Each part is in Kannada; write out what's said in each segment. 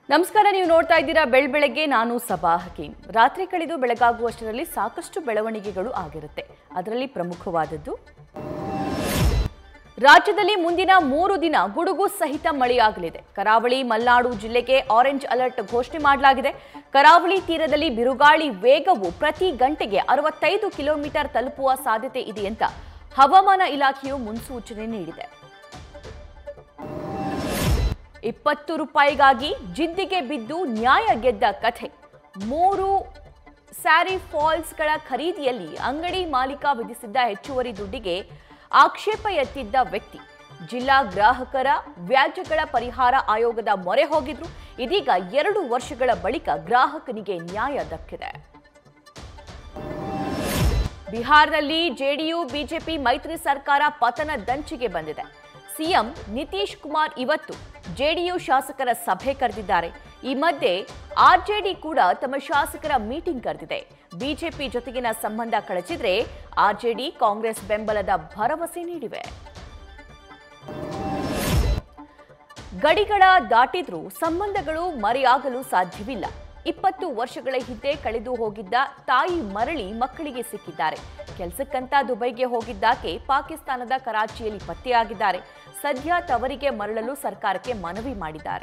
ನಮಸ್ಕಾರ ನೀವು ನೋಡ್ತಾ ಇದ್ದೀರಾ ಬೆಳ್ ಬೆಳಗ್ಗೆ ನಾನು ಸಬಾ ಹಕೀಂ ರಾತ್ರಿ ಕಳೆದು ಬೆಳಗಾಗುವಷ್ಟರಲ್ಲಿ ಸಾಕಷ್ಟು ಬೆಳವಣಿಗೆಗಳು ಆಗಿರುತ್ತೆ ಅದರಲ್ಲಿ ಪ್ರಮುಖವಾದದ್ದು ರಾಜ್ಯದಲ್ಲಿ ಮುಂದಿನ ಮೂರು ದಿನ ಗುಡುಗು ಸಹಿತ ಮಳೆಯಾಗಲಿದೆ ಕರಾವಳಿ ಮಲೆನಾಡು ಜಿಲ್ಲೆಗೆ ಆರೆಂಜ್ ಅಲರ್ಟ್ ಘೋಷಣೆ ಮಾಡಲಾಗಿದೆ ಕರಾವಳಿ ತೀರದಲ್ಲಿ ಬಿರುಗಾಳಿ ವೇಗವು ಪ್ರತಿ ಗಂಟೆಗೆ ಅರವತ್ತೈದು ಕಿಲೋಮೀಟರ್ ತಲುಪುವ ಸಾಧ್ಯತೆ ಇದೆ ಅಂತ ಹವಾಮಾನ ಇಲಾಖೆಯು ಮುನ್ಸೂಚನೆ ನೀಡಿದೆ ಇಪ್ಪತ್ತು ರೂಪಾಯಿಗಾಗಿ ಜಿದ್ದಿಗೆ ಬಿದ್ದು ನ್ಯಾಯ ಗೆದ್ದ ಕಥೆ ಮೂರು ಸ್ಯಾರಿ ಫಾಲ್ಸ್ಗಳ ಖರೀದಿಯಲ್ಲಿ ಅಂಗಡಿ ಮಾಲೀಕ ವಿಧಿಸಿದ್ದ ಹೆಚ್ಚುವರಿ ದುಡ್ಡಿಗೆ ಆಕ್ಷೇಪ ಎತ್ತಿದ್ದ ವ್ಯಕ್ತಿ ಜಿಲ್ಲಾ ಗ್ರಾಹಕರ ವ್ಯಾಜ್ಯಗಳ ಪರಿಹಾರ ಆಯೋಗದ ಮೊರೆ ಹೋಗಿದ್ರು ಇದೀಗ ಎರಡು ವರ್ಷಗಳ ಬಳಿಕ ಗ್ರಾಹಕನಿಗೆ ನ್ಯಾಯ ದಕ್ಕಿದೆ ಬಿಹಾರದಲ್ಲಿ ಜೆಡಿಯು ಬಿಜೆಪಿ ಮೈತ್ರಿ ಸರ್ಕಾರ ಪತನ ದಂಚಿಗೆ ಬಂದಿದೆ ಸಿಎಂ ನಿತೀಶ್ ಕುಮಾರ್ ಇವತ್ತು ಜೆಡಿಯು ಶಾಸಕರ ಸಭೆ ಕರೆದಿದ್ದಾರೆ ಈ ಮಧ್ಯೆ ಆರ್ಜೆಡಿ ಕೂಡ ತಮ್ಮ ಶಾಸಕರ ಮೀಟಿಂಗ್ ಕರೆದಿದೆ ಬಿಜೆಪಿ ಜೊತೆಗಿನ ಸಂಬಂಧ ಕಳಚಿದ್ರೆ ಆರ್ಜೆಡಿ ಕಾಂಗ್ರೆಸ್ ಬೆಂಬಲದ ಭರವಸೆ ನೀಡಿವೆ ಗಡಿಗಳ ದಾಟಿದ್ರೂ ಸಂಬಂಧಗಳು ಮರೆಯಾಗಲು ಸಾಧ್ಯವಿಲ್ಲ ಇಪ್ಪತ್ತು ವರ್ಷಗಳ ಹಿಂದೆ ಕಳೆದು ಹೋಗಿದ್ದ ತಾಯಿ ಮರಳಿ ಮಕ್ಕಳಿಗೆ ಸಿಕ್ಕಿದ್ದಾರೆ ಕೆಲಸಕ್ಕಂತ ದುಬೈಗೆ ಹೋಗಿದ್ದಾಕೆ ಪಾಕಿಸ್ತಾನದ ಕರಾಚಿಯಲ್ಲಿ ಪತ್ತೆಯಾಗಿದ್ದಾರೆ ಸದ್ಯ ತವರಿಗೆ ಮರಳಲು ಸರ್ಕಾರಕ್ಕೆ ಮನವಿ ಮಾಡಿದ್ದಾರೆ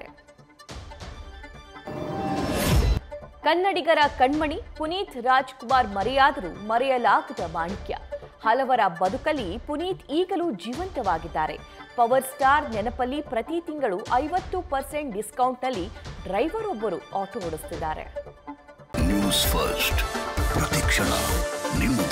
ಕನ್ನಡಿಗರ ಕಣ್ಮಣಿ ಪುನೀತ್ ರಾಜ್ಕುಮಾರ್ ಮರೆಯಾದರೂ ಮರೆಯಲಾಗದ ಮಾಣಿಕ್ಯ ಹಲವರ ಬದುಕಲ್ಲಿ ಪುನೀತ್ ಈಗಲೂ ಜೀವಂತವಾಗಿದ್ದಾರೆ ಪವರ್ ಸ್ಟಾರ್ ನೆನಪಲ್ಲಿ ಪ್ರತಿ ತಿಂಗಳು ಐವತ್ತು ಪರ್ಸೆಂಟ್ ಡಿಸ್ಕೌಂಟ್ನಲ್ಲಿ ಡ್ರೈವರ್ ಒಬ್ಬರು ಆಟೋ ಓಡಿಸ್ತಿದ್ದಾರೆ ನ್ಯೂಸ್ ಫಸ್ಟ್ ಪ್ರತಿಕ್ಷಣ ನಿಮ್ಮ